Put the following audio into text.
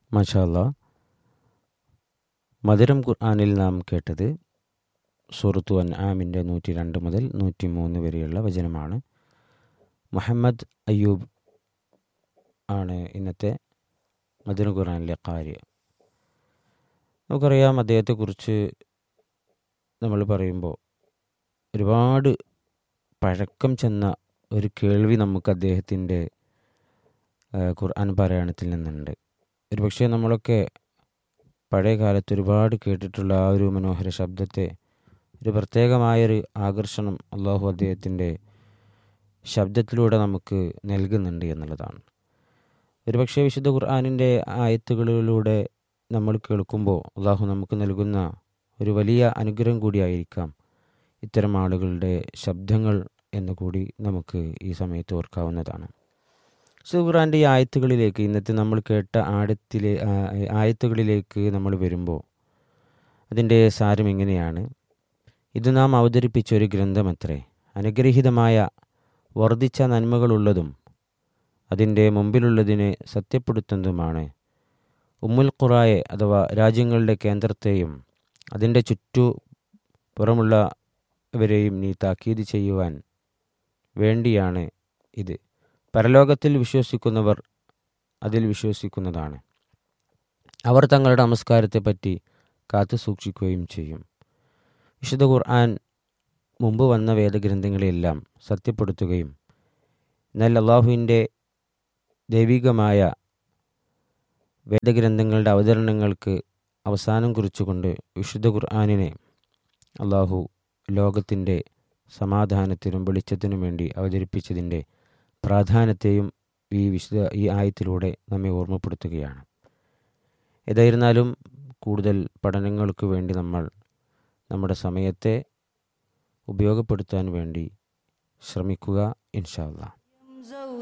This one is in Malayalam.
മഷാല്ല മധുരം ഖുർആാനിൽ നാം കേട്ടത് സുറത്തു അൻ ആമിൻ്റെ നൂറ്റി രണ്ട് മുതൽ നൂറ്റി മൂന്ന് വരെയുള്ള വചനമാണ് മുഹമ്മദ് അയ്യൂബ് ആണ് ഇന്നത്തെ മധുരം ഖുർആാനിലെ കാര്യം നമുക്കറിയാം അദ്ദേഹത്തെക്കുറിച്ച് നമ്മൾ പറയുമ്പോൾ ഒരുപാട് പഴക്കം ചെന്ന ഒരു കേൾവി നമുക്ക് അദ്ദേഹത്തിൻ്റെ ഖുർആൻ പാരായണത്തിൽ നിന്നുണ്ട് ഒരുപക്ഷെ നമ്മളൊക്കെ പഴയ കാലത്ത് ഒരുപാട് കേട്ടിട്ടുള്ള ആ ഒരു മനോഹര ശബ്ദത്തെ ഒരു പ്രത്യേകമായൊരു ആകർഷണം അള്ളാഹു അദ്ദേഹത്തിൻ്റെ ശബ്ദത്തിലൂടെ നമുക്ക് നൽകുന്നുണ്ട് എന്നുള്ളതാണ് ഒരുപക്ഷെ വിശുദ്ധ ഖുർആാനിൻ്റെ ആയത്തുകളിലൂടെ നമ്മൾ കേൾക്കുമ്പോൾ അള്ളാഹു നമുക്ക് നൽകുന്ന ഒരു വലിയ അനുഗ്രഹം കൂടിയായിരിക്കാം ഇത്തരം ആളുകളുടെ ശബ്ദങ്ങൾ എന്ന് കൂടി നമുക്ക് ഈ സമയത്ത് ഓർക്കാവുന്നതാണ് സുഖുറാൻ്റെ ഈ ആയത്തുകളിലേക്ക് ഇന്നത്തെ നമ്മൾ കേട്ട ആഴത്തിലെ ആയത്തുകളിലേക്ക് നമ്മൾ വരുമ്പോൾ അതിൻ്റെ സാരം എങ്ങനെയാണ് ഇത് നാം അവതരിപ്പിച്ച ഒരു ഗ്രന്ഥമത്രേ അനുഗ്രഹീതമായ വർദ്ധിച്ച നന്മകളുള്ളതും അതിൻ്റെ മുമ്പിലുള്ളതിനെ സത്യപ്പെടുത്തുന്നതുമാണ് ഉമ്മുൽ ഖുറായെ അഥവാ രാജ്യങ്ങളുടെ കേന്ദ്രത്തെയും അതിൻ്റെ ചുറ്റു പുറമുള്ളവരെയും നീ താക്കീത് ചെയ്യുവാൻ വേണ്ടിയാണ് ഇത് പരലോകത്തിൽ വിശ്വസിക്കുന്നവർ അതിൽ വിശ്വസിക്കുന്നതാണ് അവർ തങ്ങളുടെ നമസ്കാരത്തെപ്പറ്റി കാത്തു സൂക്ഷിക്കുകയും ചെയ്യും വിശുദ്ധ ഖുർആൻ മുമ്പ് വന്ന വേദഗ്രന്ഥങ്ങളെല്ലാം സത്യപ്പെടുത്തുകയും എന്നാൽ അള്ളാഹുവിൻ്റെ ദൈവികമായ വേദഗ്രന്ഥങ്ങളുടെ അവതരണങ്ങൾക്ക് അവസാനം കുറിച്ചുകൊണ്ട് വിശുദ്ധ ഖുർആാനിനെ അള്ളാഹു ലോകത്തിൻ്റെ സമാധാനത്തിനും വെളിച്ചത്തിനും വേണ്ടി അവതരിപ്പിച്ചതിൻ്റെ പ്രാധാന്യത്തെയും ഈ വിശുദ്ധ ഈ ആയത്തിലൂടെ നമ്മെ ഓർമ്മപ്പെടുത്തുകയാണ് ഏതായിരുന്നാലും കൂടുതൽ പഠനങ്ങൾക്ക് വേണ്ടി നമ്മൾ നമ്മുടെ സമയത്തെ ഉപയോഗപ്പെടുത്താൻ വേണ്ടി ശ്രമിക്കുക ഇൻഷാല്ല